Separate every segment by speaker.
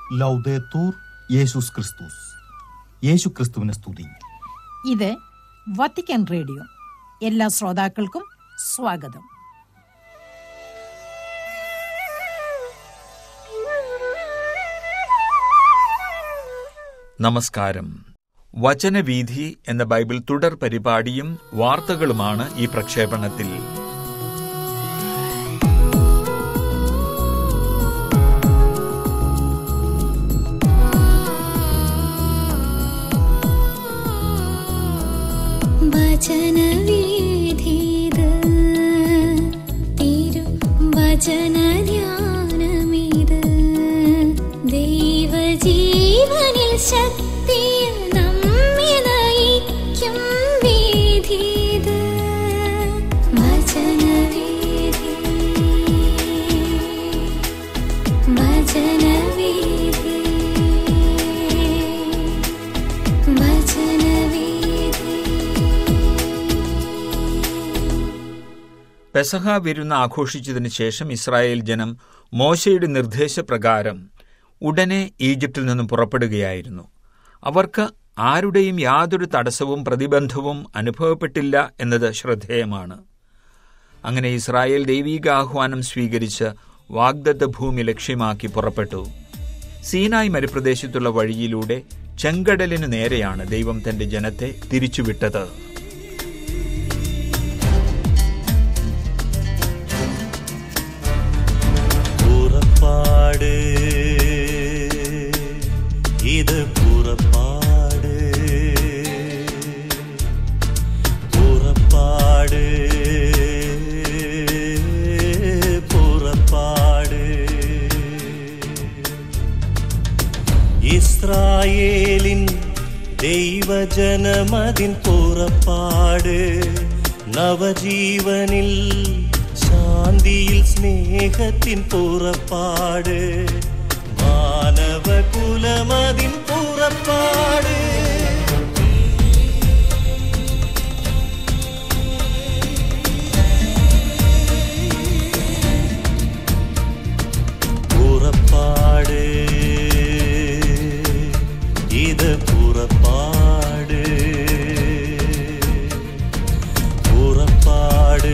Speaker 1: ലൗദേത്തൂർ യേശുസ് ക്രിസ്തുസ് യേശു ക്രിസ്തുവിനെ സ്തുതി
Speaker 2: ഇത് വത്തിക്കാൻ റേഡിയോ എല്ലാ ശ്രോതാക്കൾക്കും സ്വാഗതം
Speaker 3: നമസ്കാരം വചനവീഥി എന്ന ബൈബിൾ തുടർ പരിപാടിയും വാർത്തകളുമാണ് ഈ പ്രക്ഷേപണത്തിൽ
Speaker 4: വചനവീഥിത് തിരു വചനധ്യാനമിത് ദൈവജീവനിൽ ശക്തിയിൽ നമ്മെ നയിക്കും വീഥിത് വചനവീഥി വചനവീഥി വചനവീഥി
Speaker 3: പെസഹ വിരുന്ന് ആഘോഷിച്ചതിനു ശേഷം ഇസ്രായേൽ ജനം മോശയുടെ നിർദ്ദേശപ്രകാരം ഉടനെ ഈജിപ്തിൽ നിന്നും പുറപ്പെടുകയായിരുന്നു അവർക്ക് ആരുടെയും യാതൊരു തടസ്സവും പ്രതിബന്ധവും അനുഭവപ്പെട്ടില്ല എന്നത് ശ്രദ്ധേയമാണ് അങ്ങനെ ഇസ്രായേൽ ദൈവീകാഹ്വാനം സ്വീകരിച്ച് വാഗ്ദത്ത ഭൂമി ലക്ഷ്യമാക്കി പുറപ്പെട്ടു സീനായ് മരുപ്രദേശത്തുള്ള വഴിയിലൂടെ ചെങ്കടലിനു നേരെയാണ് ദൈവം തന്റെ ജനത്തെ തിരിച്ചുവിട്ടത്
Speaker 5: പുറപ്പാട് ഇത് പുറപ്പാട് പുറപ്പാട് പുറപ്പാട് ഇസ്രായേലിൻ ദൈവജനമതിൻ പുറപ്പാട് നവജീവനിൽ ശാന്തിയിൽ സ്നേഹത്തിൻ പുറപ്പാട് മാനവകുലമതിൻ പുറപ്പാട് പുറപ്പാട് ഇത് പുറപ്പാട് പുറപ്പാട്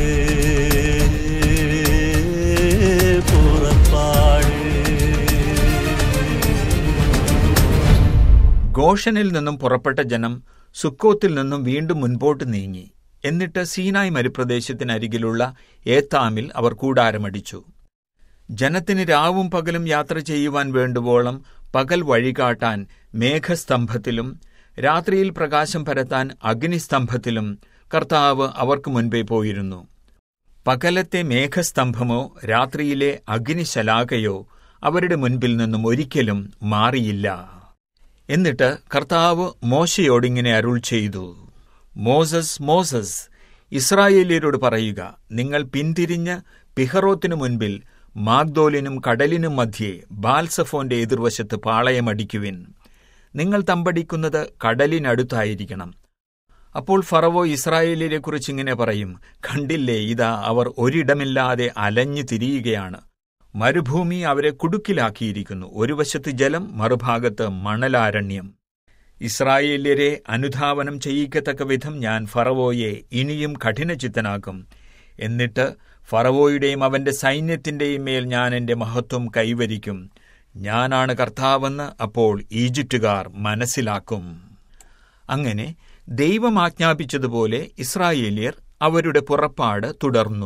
Speaker 5: പുറപ്പാട്
Speaker 3: ഗോഷനിൽ നിന്നും പുറപ്പെട്ട ജനം സുക്കോത്തിൽ നിന്നും വീണ്ടും മുൻപോട്ട് നീങ്ങി എന്നിട്ട് സീനായ് മരുപ്രദേശത്തിനരികിലുള്ള ഏത്താമിൽ അവർ കൂടാരമടിച്ചു ജനത്തിന് രാവും പകലും യാത്ര ചെയ്യുവാൻ വേണ്ടുവോളം പകൽ വഴികാട്ടാൻ മേഘസ്തംഭത്തിലും രാത്രിയിൽ പ്രകാശം പരത്താൻ അഗ്നിസ്തംഭത്തിലും കർത്താവ് അവർക്ക് മുൻപേ പോയിരുന്നു പകലത്തെ മേഘസ്തംഭമോ രാത്രിയിലെ അഗ്നിശലാകയോ അവരുടെ മുൻപിൽ നിന്നും ഒരിക്കലും മാറിയില്ല എന്നിട്ട് കർത്താവ് മോശയോടിങ്ങനെ അരുൾ ചെയ്തു മോസസ് മോസസ് ഇസ്രായേലിയരോട് പറയുക നിങ്ങൾ പിന്തിരിഞ്ഞ് പിഹറോത്തിനു മുൻപിൽ മാഗ്ദോലിനും കടലിനും മധ്യേ ബാൽസഫോന്റെ എതിർവശത്ത് പാളയമടിക്കുവിൻ നിങ്ങൾ തമ്പടിക്കുന്നത് കടലിനടുത്തായിരിക്കണം അപ്പോൾ ഫറവോ ഇസ്രായേലിനെ കുറിച്ച് ഇങ്ങനെ പറയും കണ്ടില്ലേ ഇതാ അവർ ഒരിടമില്ലാതെ അലഞ്ഞു തിരിയുകയാണ് മരുഭൂമി അവരെ കുടുക്കിലാക്കിയിരിക്കുന്നു ഒരു വശത്ത് ജലം മറുഭാഗത്ത് മണലാരണ്യം ഇസ്രായേല്യരെ അനുധാവനം ചെയ്യിക്കത്തക്ക വിധം ഞാൻ ഫറവോയെ ഇനിയും കഠിനചിത്തനാക്കും എന്നിട്ട് ഫറവോയുടെയും അവന്റെ സൈന്യത്തിന്റെയും മേൽ ഞാൻ എന്റെ മഹത്വം കൈവരിക്കും ഞാനാണ് കർത്താവെന്ന് അപ്പോൾ ഈജിപ്തുകാർ മനസ്സിലാക്കും അങ്ങനെ ദൈവം ആജ്ഞാപിച്ചതുപോലെ ഇസ്രായേല്യർ അവരുടെ പുറപ്പാട് തുടർന്നു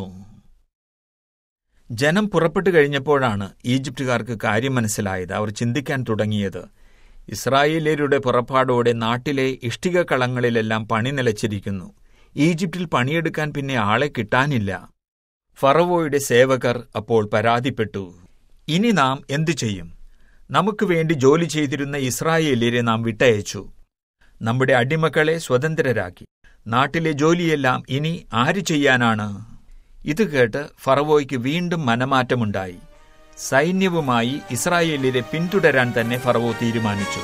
Speaker 3: ജനം പുറപ്പെട്ടു കഴിഞ്ഞപ്പോഴാണ് ഈജിപ്തുകാർക്ക് കാര്യം മനസ്സിലായത് അവർ ചിന്തിക്കാൻ തുടങ്ങിയത് ഇസ്രായേല്യരുടെ പുറപ്പാടോടെ നാട്ടിലെ ഇഷ്ടിക കളങ്ങളിലെല്ലാം പണി നിലച്ചിരിക്കുന്നു ഈജിപ്തിൽ പണിയെടുക്കാൻ പിന്നെ ആളെ കിട്ടാനില്ല ഫറവോയുടെ സേവകർ അപ്പോൾ പരാതിപ്പെട്ടു ഇനി നാം എന്തു ചെയ്യും നമുക്ക് വേണ്ടി ജോലി ചെയ്തിരുന്ന ഇസ്രായേല്യരെ നാം വിട്ടയച്ചു നമ്മുടെ അടിമക്കളെ സ്വതന്ത്രരാക്കി നാട്ടിലെ ജോലിയെല്ലാം ഇനി ആര് ചെയ്യാനാണ് ഇത് കേട്ട് ഫറവോയ്ക്ക് വീണ്ടും മനമാറ്റമുണ്ടായി സൈന്യവുമായി ഇസ്രായേലിനെ പിന്തുടരാൻ തന്നെ ഫറവോ തീരുമാനിച്ചു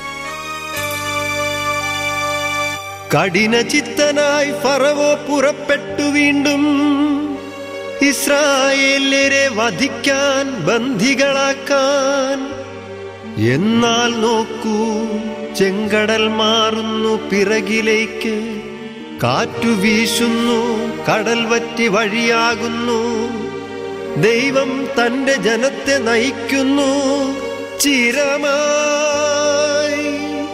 Speaker 5: കഠിനചിത്തനായി ഫറവോ പുറപ്പെട്ടു വീണ്ടും ഇസ്രായേല്യരെ വധിക്കാൻ ബന്ധികളാക്കാൻ എന്നാൽ നോക്കൂ ചെങ്കടൽ മാറുന്നു പിറകിലേക്ക് കാറ്റു വീശുന്നു കടൽ വറ്റി വഴിയാകുന്നു ദൈവം തന്റെ ജനത്തെ നയിക്കുന്നു ചിരമായി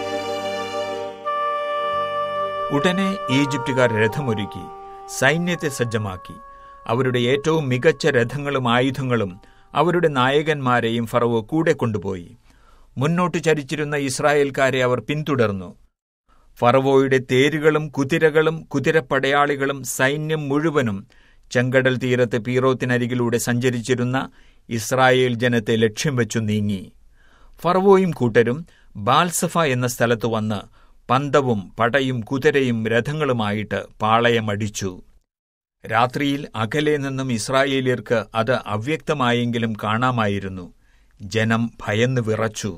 Speaker 3: ഉടനെ ഈജിപ്തുകാർ രഥമൊരുക്കി സൈന്യത്തെ സജ്ജമാക്കി അവരുടെ ഏറ്റവും മികച്ച രഥങ്ങളും ആയുധങ്ങളും അവരുടെ നായകന്മാരെയും ഫറവോ കൂടെ കൊണ്ടുപോയി മുന്നോട്ട് ചരിച്ചിരുന്ന ഇസ്രായേൽക്കാരെ അവർ പിന്തുടർന്നു ഫറവോയുടെ തേരുകളും കുതിരകളും കുതിരപ്പടയാളികളും സൈന്യം മുഴുവനും ചെങ്കടൽ തീരത്ത് പീറോത്തിനരികിലൂടെ സഞ്ചരിച്ചിരുന്ന ഇസ്രായേൽ ജനത്തെ ലക്ഷ്യം വെച്ചു നീങ്ങി ഫറവോയും കൂട്ടരും ബാൽസഫ എന്ന സ്ഥലത്ത് വന്ന് പന്തവും പടയും കുതിരയും രഥങ്ങളുമായിട്ട് പാളയമടിച്ചു രാത്രിയിൽ അകലെ നിന്നും ഇസ്രായേലിയർക്ക് അത് അവ്യക്തമായെങ്കിലും കാണാമായിരുന്നു ജനം ഭയന്ന് വിറച്ചു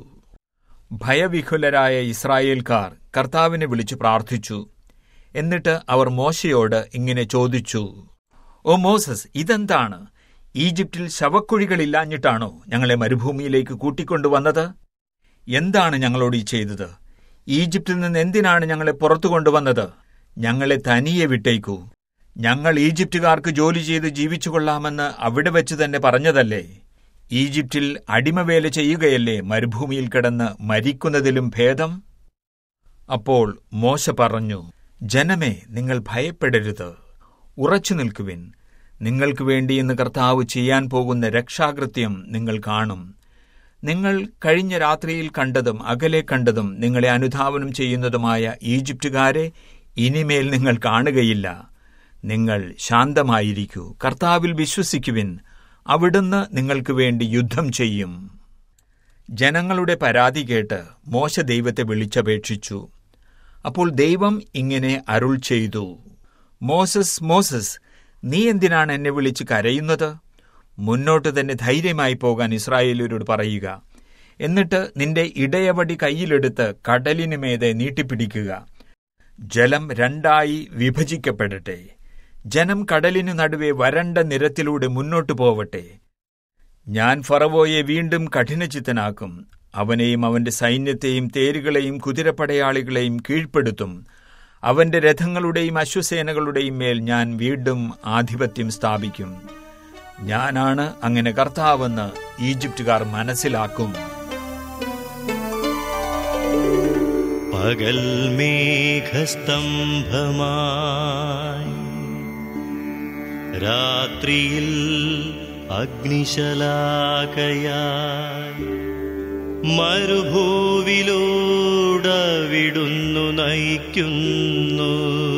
Speaker 3: ഭയവിഹുലരായ ഇസ്രായേൽക്കാർ കർത്താവിനെ വിളിച്ചു പ്രാർത്ഥിച്ചു എന്നിട്ട് അവർ മോശയോട് ഇങ്ങനെ ചോദിച്ചു ഓ മോസസ് ഇതെന്താണ് ഈജിപ്തിൽ ശവക്കുഴികളില്ലാഞ്ഞിട്ടാണോ ഞങ്ങളെ മരുഭൂമിയിലേക്ക് കൂട്ടിക്കൊണ്ടുവന്നത് എന്താണ് ഞങ്ങളോട് ഈ ചെയ്തത് ഈജിപ്തിൽ നിന്ന് എന്തിനാണ് ഞങ്ങളെ പുറത്തു കൊണ്ടുവന്നത് ഞങ്ങളെ തനിയെ വിട്ടേക്കൂ ഞങ്ങൾ ഈജിപ്തുകാർക്ക് ജോലി ചെയ്ത് ജീവിച്ചുകൊള്ളാമെന്ന് അവിടെ വെച്ച് തന്നെ പറഞ്ഞതല്ലേ ഈജിപ്തിൽ അടിമവേല ചെയ്യുകയല്ലേ മരുഭൂമിയിൽ കിടന്ന് മരിക്കുന്നതിലും ഭേദം അപ്പോൾ മോശ പറഞ്ഞു ജനമേ നിങ്ങൾ ഭയപ്പെടരുത് ഉറച്ചു നിൽക്കുവിൻ നിങ്ങൾക്ക് വേണ്ടി ഇന്ന് കർത്താവ് ചെയ്യാൻ പോകുന്ന രക്ഷാകൃത്യം നിങ്ങൾ കാണും നിങ്ങൾ കഴിഞ്ഞ രാത്രിയിൽ കണ്ടതും അകലെ കണ്ടതും നിങ്ങളെ അനുധാവനം ചെയ്യുന്നതുമായ ഈജിപ്തുകാരെ ഇനിമേൽ നിങ്ങൾ കാണുകയില്ല നിങ്ങൾ ശാന്തമായിരിക്കൂ കർത്താവിൽ വിശ്വസിക്കുവിൻ അവിടുന്ന് നിങ്ങൾക്ക് വേണ്ടി യുദ്ധം ചെയ്യും ജനങ്ങളുടെ പരാതി കേട്ട് മോശ ദൈവത്തെ വിളിച്ചപേക്ഷിച്ചു അപ്പോൾ ദൈവം ഇങ്ങനെ അരുൾ ചെയ്തു മോസസ് മോസസ് നീ എന്തിനാണ് എന്നെ വിളിച്ച് കരയുന്നത് മുന്നോട്ട് തന്നെ ധൈര്യമായി പോകാൻ ഇസ്രായേലരോട് പറയുക എന്നിട്ട് നിന്റെ ഇടയവടി കയ്യിലെടുത്ത് കടലിനു മേതെ നീട്ടിപ്പിടിക്കുക ജലം രണ്ടായി വിഭജിക്കപ്പെടട്ടെ ജനം കടലിനു നടുവെ വരണ്ട നിരത്തിലൂടെ മുന്നോട്ടു പോവട്ടെ ഞാൻ ഫറവോയെ വീണ്ടും കഠിനചിത്തനാക്കും അവനെയും അവന്റെ സൈന്യത്തെയും തേരുകളെയും കുതിരപ്പടയാളികളെയും കീഴ്പ്പെടുത്തും അവന്റെ രഥങ്ങളുടെയും അശ്വസേനകളുടെയും മേൽ ഞാൻ വീണ്ടും ആധിപത്യം സ്ഥാപിക്കും ഞാനാണ് അങ്ങനെ കർത്താവെന്ന് ഈജിപ്തുകാർ മനസ്സിലാക്കും
Speaker 5: പകൽ മേഘസ്തംഭമായി രാത്രിയിൽ അഗ്നിശലാകയായി മരുഭൂവിലൂടവിടുന്നു നയിക്കുന്നു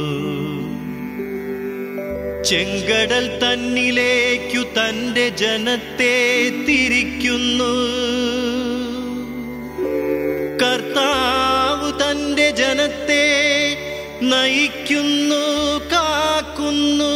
Speaker 5: ചെങ്കടൽ തന്നിലേക്കു തന്റെ ജനത്തെ തിരിക്കുന്നു കർത്താവ് തന്റെ ജനത്തെ നയിക്കുന്നു കാക്കുന്നു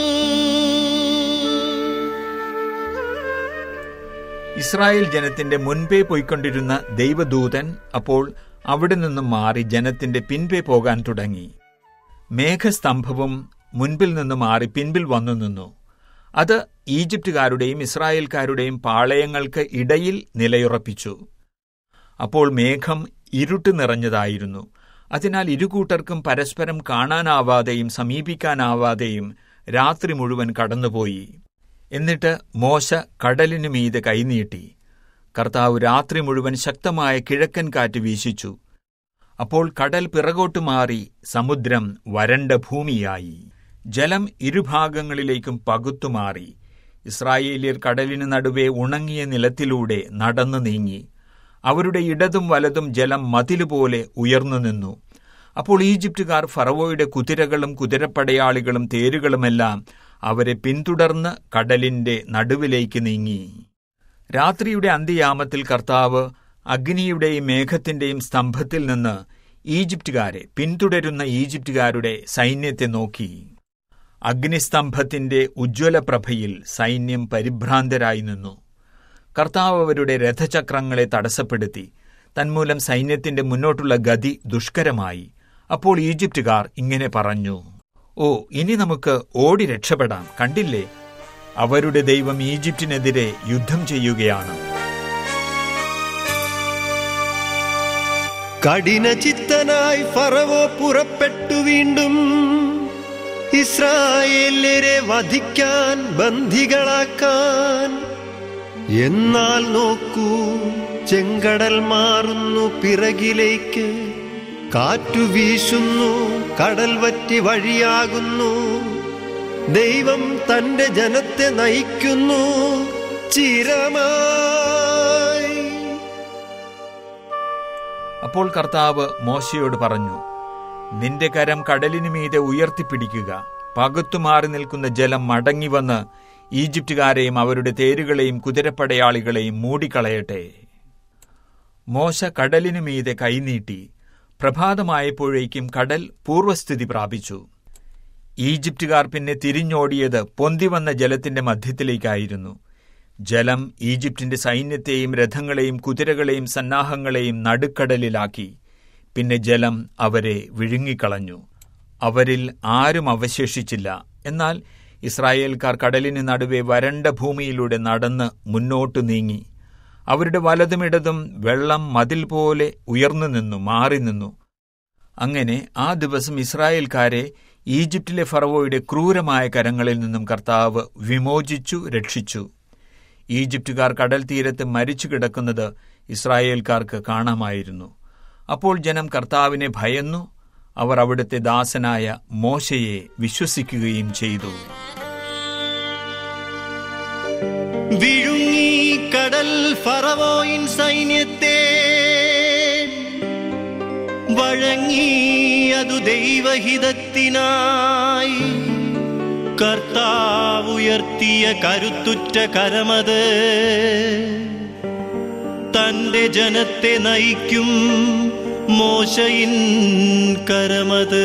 Speaker 3: ഇസ്രായേൽ ജനത്തിന്റെ മുൻപേ പോയിക്കൊണ്ടിരുന്ന ദൈവദൂതൻ അപ്പോൾ അവിടെ നിന്നും മാറി ജനത്തിന്റെ പിൻപേ പോകാൻ തുടങ്ങി മേഘസ്തംഭവും മുൻപിൽ നിന്ന് മാറി പിൻപിൽ വന്നു നിന്നു അത് ഈജിപ്തുകാരുടെയും ഇസ്രായേൽക്കാരുടെയും പാളയങ്ങൾക്ക് ഇടയിൽ നിലയുറപ്പിച്ചു അപ്പോൾ മേഘം ഇരുട്ട് നിറഞ്ഞതായിരുന്നു അതിനാൽ ഇരുകൂട്ടർക്കും പരസ്പരം കാണാനാവാതെയും സമീപിക്കാനാവാതെയും രാത്രി മുഴുവൻ കടന്നുപോയി എന്നിട്ട് മോശ കടലിനു മീതെ കൈനീട്ടി കർത്താവ് രാത്രി മുഴുവൻ ശക്തമായ കിഴക്കൻ കാറ്റ് വീശിച്ചു അപ്പോൾ കടൽ പിറകോട്ട് മാറി സമുദ്രം വരണ്ട ഭൂമിയായി ജലം ഇരുഭാഗങ്ങളിലേക്കും പകുത്തുമാറി ഇസ്രായേലിയർ കടലിന് നടുവെ ഉണങ്ങിയ നിലത്തിലൂടെ നടന്നു നീങ്ങി അവരുടെ ഇടതും വലതും ജലം മതിലുപോലെ ഉയർന്നു നിന്നു അപ്പോൾ ഈജിപ്തുകാർ ഫറവോയുടെ കുതിരകളും കുതിരപ്പടയാളികളും തേരുകളുമെല്ലാം അവരെ പിന്തുടർന്ന് കടലിന്റെ നടുവിലേക്ക് നീങ്ങി രാത്രിയുടെ അന്ത്യയാമത്തിൽ കർത്താവ് അഗ്നിയുടെയും മേഘത്തിന്റെയും സ്തംഭത്തിൽ നിന്ന് ഈജിപ്തുകാരെ പിന്തുടരുന്ന ഈജിപ്തുകാരുടെ സൈന്യത്തെ നോക്കി അഗ്നിസ്തംഭത്തിന്റെ ഉജ്ജ്വല പ്രഭയിൽ സൈന്യം പരിഭ്രാന്തരായി നിന്നു കർത്താവ് അവരുടെ രഥചക്രങ്ങളെ തടസ്സപ്പെടുത്തി തന്മൂലം സൈന്യത്തിന്റെ മുന്നോട്ടുള്ള ഗതി ദുഷ്കരമായി അപ്പോൾ ഈജിപ്തുകാർ ഇങ്ങനെ പറഞ്ഞു ഓ ഇനി നമുക്ക് ഓടി രക്ഷപ്പെടാം കണ്ടില്ലേ അവരുടെ ദൈവം ഈജിപ്തിനെതിരെ യുദ്ധം ചെയ്യുകയാണ്
Speaker 5: കഠിനചിത്തനായി ഫറവോ പുറപ്പെട്ടു വീണ്ടും ഇസ്രായേല്യരെ വധിക്കാൻ ബന്ധികളാക്കാൻ എന്നാൽ നോക്കൂ ചെങ്കടൽ മാറുന്നു പിറകിലേക്ക് കാറ്റു വീശുന്നു കടൽ വറ്റി വഴിയാകുന്നു ദൈവം തന്റെ ജനത്തെ നയിക്കുന്നു ചിരമായി
Speaker 3: അപ്പോൾ കർത്താവ് മോശയോട് പറഞ്ഞു നിന്റെ കരം കടലിനു മീതെ ഉയർത്തിപ്പിടിക്കുക പകുത്തു മാറി നിൽക്കുന്ന ജലം മടങ്ങി വന്ന് ഈജിപ്തുകാരെയും അവരുടെ തേരുകളെയും കുതിരപ്പടയാളികളെയും മൂടിക്കളയട്ടെ മോശ കടലിനു മീതെ കൈനീട്ടി പ്രഭാതമായപ്പോഴേക്കും കടൽ പൂർവസ്ഥിതി പ്രാപിച്ചു ഈജിപ്തുകാർ പിന്നെ തിരിഞ്ഞോടിയത് പൊന്തിവന്ന ജലത്തിന്റെ മധ്യത്തിലേക്കായിരുന്നു ജലം ഈജിപ്തിന്റെ സൈന്യത്തെയും രഥങ്ങളെയും കുതിരകളെയും സന്നാഹങ്ങളെയും നടുക്കടലിലാക്കി പിന്നെ ജലം അവരെ വിഴുങ്ങിക്കളഞ്ഞു അവരിൽ ആരും അവശേഷിച്ചില്ല എന്നാൽ ഇസ്രായേൽക്കാർ കടലിന് നടുവെ വരണ്ട ഭൂമിയിലൂടെ നടന്ന് മുന്നോട്ടു നീങ്ങി അവരുടെ വലതുമിടതും വെള്ളം മതിൽ പോലെ ഉയർന്നു നിന്നു മാറി നിന്നു അങ്ങനെ ആ ദിവസം ഇസ്രായേൽക്കാരെ ഈജിപ്തിലെ ഫറവോയുടെ ക്രൂരമായ കരങ്ങളിൽ നിന്നും കർത്താവ് വിമോചിച്ചു രക്ഷിച്ചു ഈജിപ്തുകാർ കടൽ തീരത്ത് മരിച്ചു കിടക്കുന്നത് ഇസ്രായേൽക്കാർക്ക് കാണാമായിരുന്നു അപ്പോൾ ജനം കർത്താവിനെ ഭയന്നു അവർ അവിടുത്തെ ദാസനായ മോശയെ വിശ്വസിക്കുകയും ചെയ്തു
Speaker 5: വിഴുങ്ങി കടൽ ഫറവോയിൻ സൈന്യത്തെ വഴങ്ങി അതു ദൈവഹിതത്തിനായി കർത്താവുയർത്തിയ കരുത്തുറ്റ കരമത് തന്റെ ജനത്തെ നയിക്കും മോശയിൻ കരമത്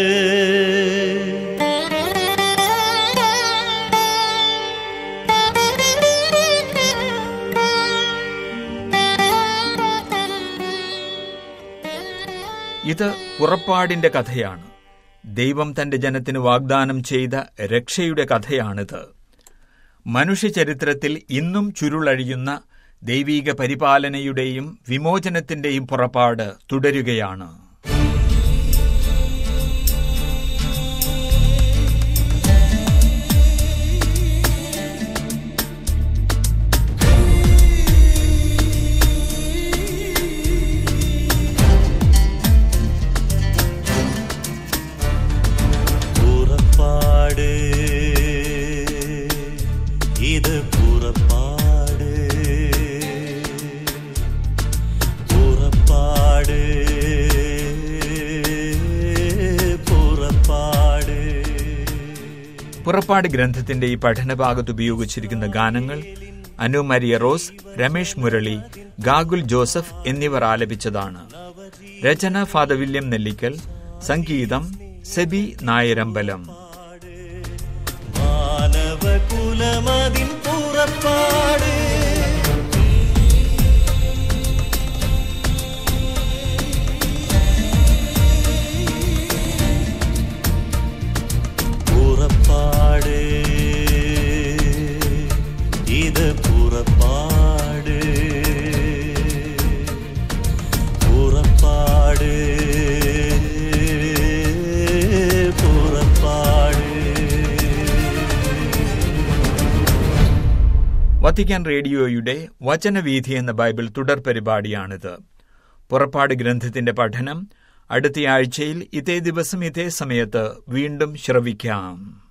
Speaker 3: ഇത് പുറപ്പാടിന്റെ കഥയാണ് ദൈവം തന്റെ ജനത്തിന് വാഗ്ദാനം ചെയ്ത രക്ഷയുടെ കഥയാണിത് മനുഷ്യചരിത്രത്തിൽ ഇന്നും ചുരുളഴിയുന്ന ദൈവീക പരിപാലനയുടെയും വിമോചനത്തിന്റെയും പുറപ്പാട് തുടരുകയാണ്
Speaker 5: പുറപ്പാട് ഇത് പുറപ്പാട് പുറപ്പാട് പുറപ്പാട്
Speaker 3: പുറപ്പാട് ഗ്രന്ഥത്തിന്റെ ഈ പഠനഭാഗത്ത് ഉപയോഗിച്ചിരിക്കുന്ന ഗാനങ്ങൾ Anu Maria Rose Ramesh Murali Gagul Joseph എന്നിവർ ആലപിച്ചതാണ് രചന ഫാദർ വില്യം നെല്ലിക്കൽ സംഗീതം സെബി നായരമ്പലം
Speaker 5: മാനവകുലമതിൻ പുറപ്പാട് പുറപ്പാട് ഇത് പുറപ്പാട് പുറപ്പാട് പുറപ്പാട്
Speaker 3: വത്തിക്കാൻ റേഡിയോയുടെ വചനവീഥി എന്ന ബൈബിൾ തുടർ പരിപാടിയാണിത് പുറപ്പാട് ഗ്രന്ഥത്തിന്റെ പഠനം അടുത്തയാഴ്ചയിൽ ഇതേ ദിവസം ഇതേ സമയത്ത് വീണ്ടും ശ്രവിക്കാം